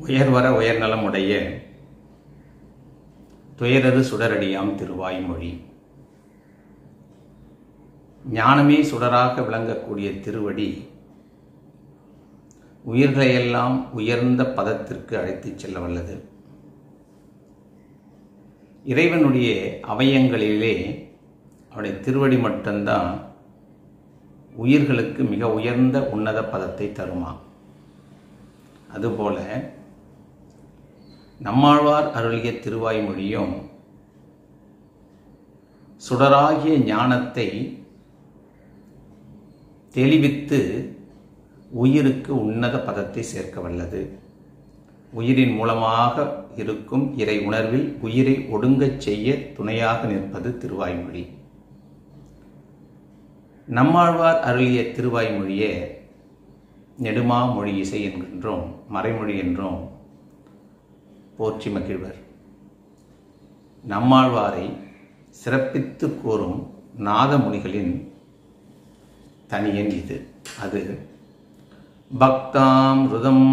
உயர்வர உயர்நலமுடைய துயரது சுடரடியாம் திருவாய்மொழி ஞானமே சுடராக விளங்கக்கூடிய திருவடி உயிர்களையெல்லாம் உயர்ந்த பதத்திற்கு அழைத்துச் செல்ல வல்லது இறைவனுடைய அவயங்களிலே அவருடைய திருவடி மட்டும்தான் உயிர்களுக்கு மிக உயர்ந்த உன்னத பதத்தை தருமா அதுபோல நம்மாழ்வார் அருளிய திருவாய்மொழியும் சுடராகிய ஞானத்தை தெளிவித்து உயிருக்கு உன்னத பதத்தை சேர்க்க வல்லது உயிரின் மூலமாக இருக்கும் இறை உணர்வில் உயிரை ஒடுங்கச் செய்ய துணையாக நிற்பது திருவாய்மொழி நம்மாழ்வார் அருளிய திருவாய்மொழியே நெடுமா மொழி இசை என்கின்றோம் மறைமொழி என்றும் போற்றி மகிழ்வர் நம்மாழ்வாரை சிறப்பித்து கூறும் நாதமுனிகளின் தனியன் இது அது பக்தாம் ருதம்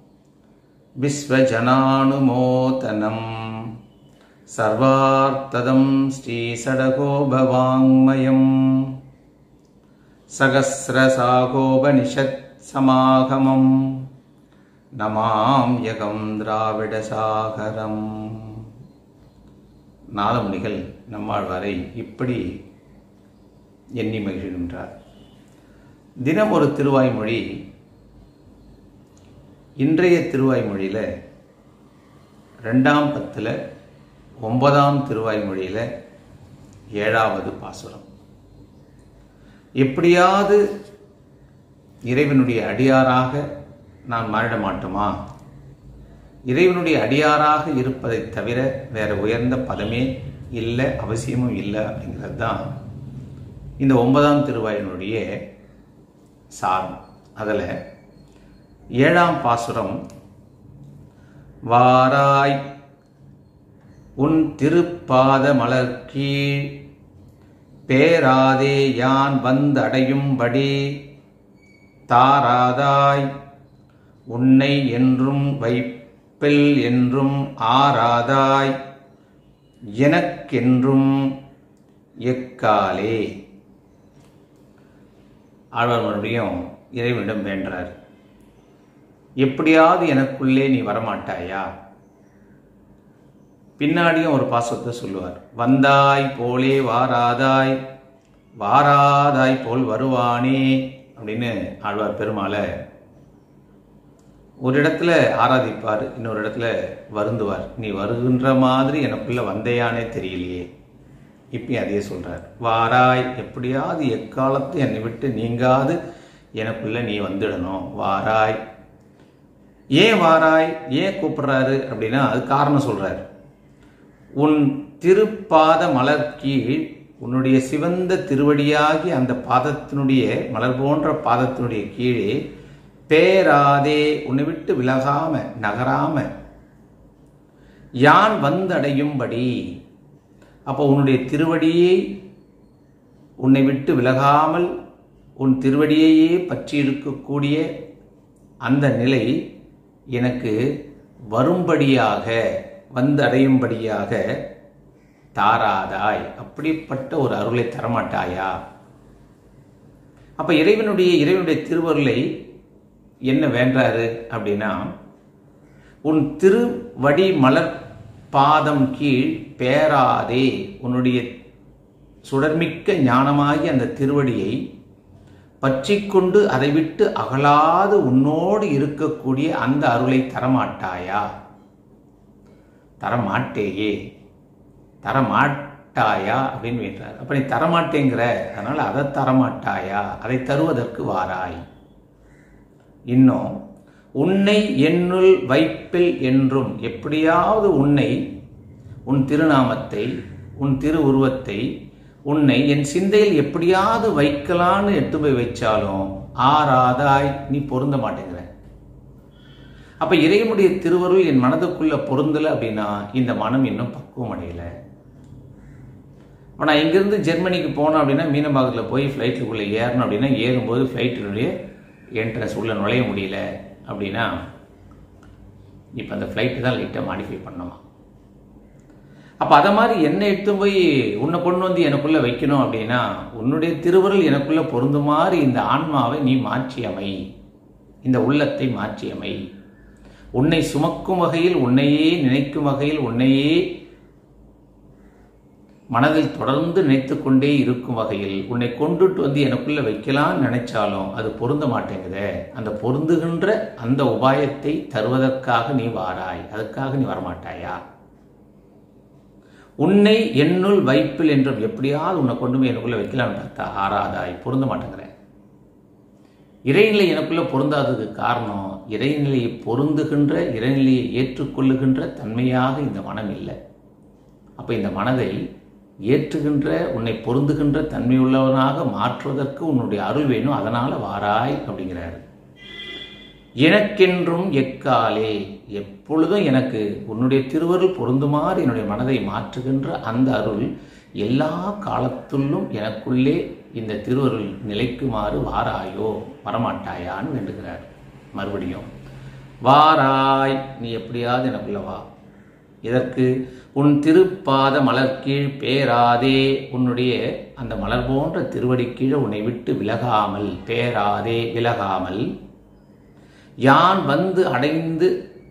விஸ்வஜனானுமோதனம் சர்வார்த்ததம் ஸ்ரீசடகோபவாங்மயம் சகசிரசாகோபனிஷத் சமாகமம் நமாம் யகம் திராவிடசாகரம் நாதமுனிகள் நம்மாழ்வாரை இப்படி எண்ணி மகிழ்கின்றார் தினம் ஒரு திருவாய்மொழி இன்றைய திருவாய்மொழியில் ரெண்டாம் பத்தில் ஒன்பதாம் திருவாய்மொழியில் ஏழாவது பாசுரம் எப்படியாவது இறைவனுடைய அடியாராக நான் மாறிட மாட்டோமா இறைவனுடைய அடியாராக இருப்பதை தவிர வேற உயர்ந்த பதமே இல்லை அவசியமும் இல்லை அப்படிங்கிறது தான் இந்த ஒன்பதாம் திருவாயினுடைய சாரம் அதில் ஏழாம் பாசுரம் வாராய் உன் திருப்பாத மலர் கீழ் பேராதே யான் வந்தடையும்படி தாராதாய் உன்னை என்றும் வைப்பில் என்றும் ஆராதாய் எனக்கென்றும் எக்காலே ஆழ்வார் மறுபடியும் இறைவனிடம் வேண்டார் எப்படியாவது எனக்குள்ளே நீ வரமாட்டாயா பின்னாடியும் ஒரு பாசத்தை சொல்லுவார் வந்தாய் போலே வாராதாய் வாராதாய் போல் வருவானே அப்படின்னு ஆழ்வார் பெருமாளை ஒரு இடத்துல ஆராதிப்பார் இன்னொரு இடத்துல வருந்துவார் நீ வருகின்ற மாதிரி எனக்குள்ள வந்தையானே தெரியலையே இப்பயும் அதே சொல்றார் வாராய் எப்படியாவது எக்காலத்து என்னை விட்டு நீங்காது எனக்குள்ள நீ வந்துடணும் வாராய் ஏன் வாராய் ஏன் கூப்பிடுறாரு அப்படின்னா அது காரணம் சொல்றாரு உன் திருப்பாத மலர் கீழ் உன்னுடைய சிவந்த திருவடியாகி அந்த பாதத்தினுடைய மலர் போன்ற பாதத்தினுடைய கீழே பேராதே உன்னை விட்டு விலகாம நகராம யான் வந்தடையும்படி அப்போ உன்னுடைய திருவடியை உன்னை விட்டு விலகாமல் உன் திருவடியையே பற்றி இருக்கக்கூடிய அந்த நிலை எனக்கு வரும்படியாக வந்து அடையும்படியாக தாராதாய் அப்படிப்பட்ட ஒரு அருளை தரமாட்டாயா அப்ப இறைவனுடைய இறைவனுடைய திருவருளை என்ன வேண்டாரு அப்படின்னா உன் திருவடி மலர் பாதம் கீழ் பேராதே உன்னுடைய சுடர்மிக்க ஞானமாகி அந்த திருவடியை பற்றி கொண்டு அதை விட்டு அகலாது உன்னோடு இருக்கக்கூடிய அந்த அருளை தரமாட்டாயா தரமாட்டேயே தரமாட்டாயா அப்படின்னு வேண்டார் அப்ப நீ தரமாட்டேங்கிற அதனால அதை தரமாட்டாயா அதை தருவதற்கு வாராய் இன்னும் உன்னை என்னுள் வைப்பில் என்றும் எப்படியாவது உன்னை உன் திருநாமத்தை உன் திரு உருவத்தை உன்னை என் சிந்தையில் எப்படியாவது வைக்கலான்னு எட்டு போய் வச்சாலும் ஆறாதாய் நீ பொருந்த மாட்டேங்கிற அப்ப இறைவனுடைய திருவருள் என் மனதுக்குள்ள பொருந்தல அப்படின்னா இந்த மனம் இன்னும் பக்குவம் அடையல இப்போ நான் இங்கேருந்து ஜெர்மனிக்கு போனோம் அப்படின்னா மீனம்பாக்கத்தில் போய் ஃப்ளைட்டுக்குள்ளே ஏறணும் அப்படின்னா ஏறும்போது ஃப்ளைட்டினுடைய என்ட்ரன்ஸ் உள்ள நுழைய முடியல அப்படின்னா இப்போ அந்த ஃப்ளைட்டு தான் லைட்டாக மாடிஃபை பண்ணோமா அப்போ அதை மாதிரி என்னை எடுத்து போய் உன்னை கொண்டு வந்து எனக்குள்ளே வைக்கணும் அப்படின்னா உன்னுடைய திருவருள் எனக்குள்ளே பொருந்துமாறு இந்த ஆன்மாவை நீ மாற்றி அமை இந்த உள்ளத்தை மாற்றி அமை உன்னை சுமக்கும் வகையில் உன்னையே நினைக்கும் வகையில் உன்னையே மனதில் தொடர்ந்து நினைத்து கொண்டே இருக்கும் வகையில் உன்னை கொண்டுட்டு வந்து எனக்குள்ள வைக்கலாம்னு நினைச்சாலும் அது பொருந்த மாட்டேங்குதே அந்த பொருந்துகின்ற அந்த உபாயத்தை தருவதற்காக நீ வாராய் அதுக்காக நீ வரமாட்டாயா உன்னை என்னுள் வைப்பில் என்றும் எப்படியாவது உன்னை கொண்டு போய் எனக்குள்ள வைக்கலாம்னு பார்த்தா ஆறாதாய் பொருந்த மாட்டேங்கிற இறைநிலை எனக்குள்ள பொருந்தாததுக்கு காரணம் இறைநிலையை பொருந்துகின்ற இறைநிலையை ஏற்றுக்கொள்ளுகின்ற தன்மையாக இந்த மனம் இல்லை அப்போ இந்த மனதை ஏற்றுகின்ற உன்னை பொருந்துகின்ற தன்மையுள்ளவனாக மாற்றுவதற்கு உன்னுடைய அருள் வேணும் அதனால வாராய் அப்படிங்கிறாரு எனக்கென்றும் எக்காலே எப்பொழுதும் எனக்கு உன்னுடைய திருவருள் பொருந்துமாறு என்னுடைய மனதை மாற்றுகின்ற அந்த அருள் எல்லா காலத்துள்ளும் எனக்குள்ளே இந்த திருவருள் நிலைக்குமாறு வாராயோ வரமாட்டாயான்னு வேண்டுகிறார் மறுபடியும் வாராய் நீ எப்படியாவது எனக்குள்ள வா இதற்கு உன் திருப்பாத மலர் கீழ் பேராதே உன்னுடைய அந்த மலர் போன்ற திருவடி கீழே உன்னை விட்டு விலகாமல் பேராதே விலகாமல் யான் வந்து அடைந்து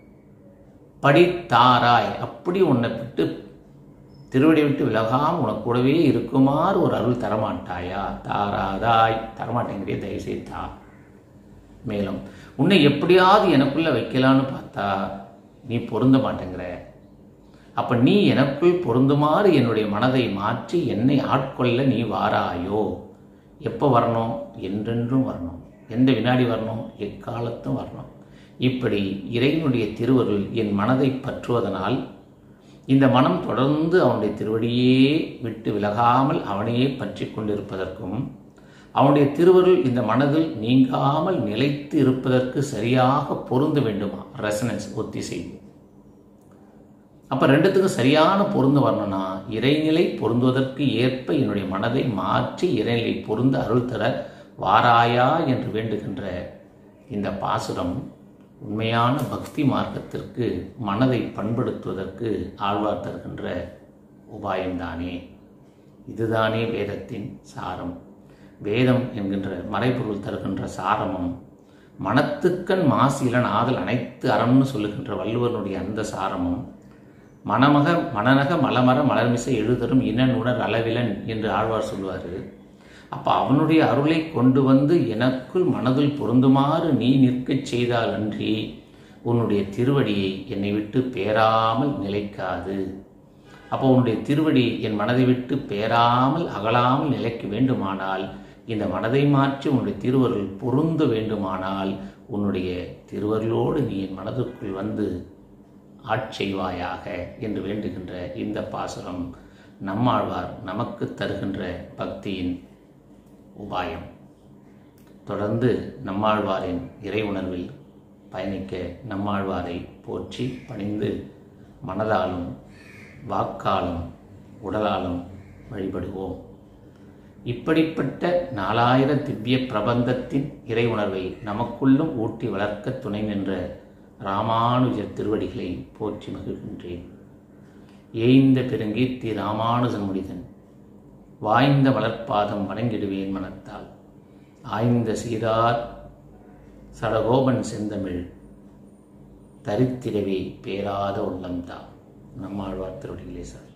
படித்தாராய் அப்படி உன்னை விட்டு திருவடி விட்டு விலகாம உனக்கு கூடவே இருக்குமாறு ஒரு அருள் தரமாட்டாயா தாராதாய் தரமாட்டேங்கிறிய தயவுசெய்து தா மேலும் உன்னை எப்படியாவது எனக்குள்ள வைக்கலான்னு பார்த்தா நீ பொருந்த மாட்டேங்கிற அப்ப நீ எனக்குள் பொருந்துமாறு என்னுடைய மனதை மாற்றி என்னை ஆட்கொள்ள நீ வாராயோ எப்போ வரணும் என்றென்றும் வரணும் எந்த வினாடி வரணும் எக்காலத்தும் வரணும் இப்படி இறைவனுடைய திருவருள் என் மனதை பற்றுவதனால் இந்த மனம் தொடர்ந்து அவனுடைய திருவடியே விட்டு விலகாமல் அவனையே பற்றி கொண்டிருப்பதற்கும் அவனுடைய திருவருள் இந்த மனதில் நீங்காமல் நிலைத்து இருப்பதற்கு சரியாக பொருந்த வேண்டுமா ரெசனன்ஸ் ஒத்திசைவு அப்போ ரெண்டுத்துக்கும் சரியான பொருந்து வரணும்னா இறைநிலை பொருந்துவதற்கு ஏற்ப என்னுடைய மனதை மாற்றி இறைநிலை பொருந்த அருள் தர வாராயா என்று வேண்டுகின்ற இந்த பாசுரம் உண்மையான பக்தி மார்க்கத்திற்கு மனதை பண்படுத்துவதற்கு ஆழ்வார் தருகின்ற உபாயம்தானே இதுதானே வேதத்தின் சாரம் வேதம் என்கின்ற மறைபொருள் தருகின்ற சாரமும் மனத்துக்கண் மாசிலன் ஆதல் அனைத்து அறம்னு சொல்லுகின்ற வள்ளுவனுடைய அந்த சாரமும் மணமக மணநக மலமர மலர்மிசை எழுதரும் இனனுணர் அளவிலன் என்று ஆழ்வார் சொல்லுவார் அப்போ அவனுடைய அருளை கொண்டு வந்து எனக்குள் மனதில் பொருந்துமாறு நீ நிற்கச் செய்தால் அன்றி உன்னுடைய திருவடியை என்னை விட்டு பேராமல் நிலைக்காது அப்போ உன்னுடைய திருவடி என் மனதை விட்டு பேராமல் அகலாமல் நிலைக்க வேண்டுமானால் இந்த மனதை மாற்றி உன்னுடைய திருவருள் பொருந்த வேண்டுமானால் உன்னுடைய திருவருளோடு நீ என் மனதுக்குள் வந்து ஆட்செய்வாயாக என்று வேண்டுகின்ற இந்த பாசுரம் நம்மாழ்வார் நமக்கு தருகின்ற பக்தியின் உபாயம் தொடர்ந்து நம்மாழ்வாரின் இறை உணர்வில் பயணிக்க நம்மாழ்வாரை போற்றி பணிந்து மனதாலும் வாக்காலும் உடலாலும் வழிபடுவோம் இப்படிப்பட்ட நாலாயிர திவ்ய பிரபந்தத்தின் இறை உணர்வை நமக்குள்ளும் ஊட்டி வளர்க்க துணை நின்ற ராமானுஜ திருவடிகளை போற்றி மகிழ்கின்றேன் ஏய்ந்த பெருங்கீர்த்தி ராமானுஜன் முடிதன் வாய்ந்த வளர்ப்பாதம் வணங்கிடுவேன் மனத்தால் ஆய்ந்த சீரார் சடகோபன் செந்தமிழ் தரித்திடவே பேராத உள்ளம்தான் நம்மாழ்வார் திருவடிகளே சார்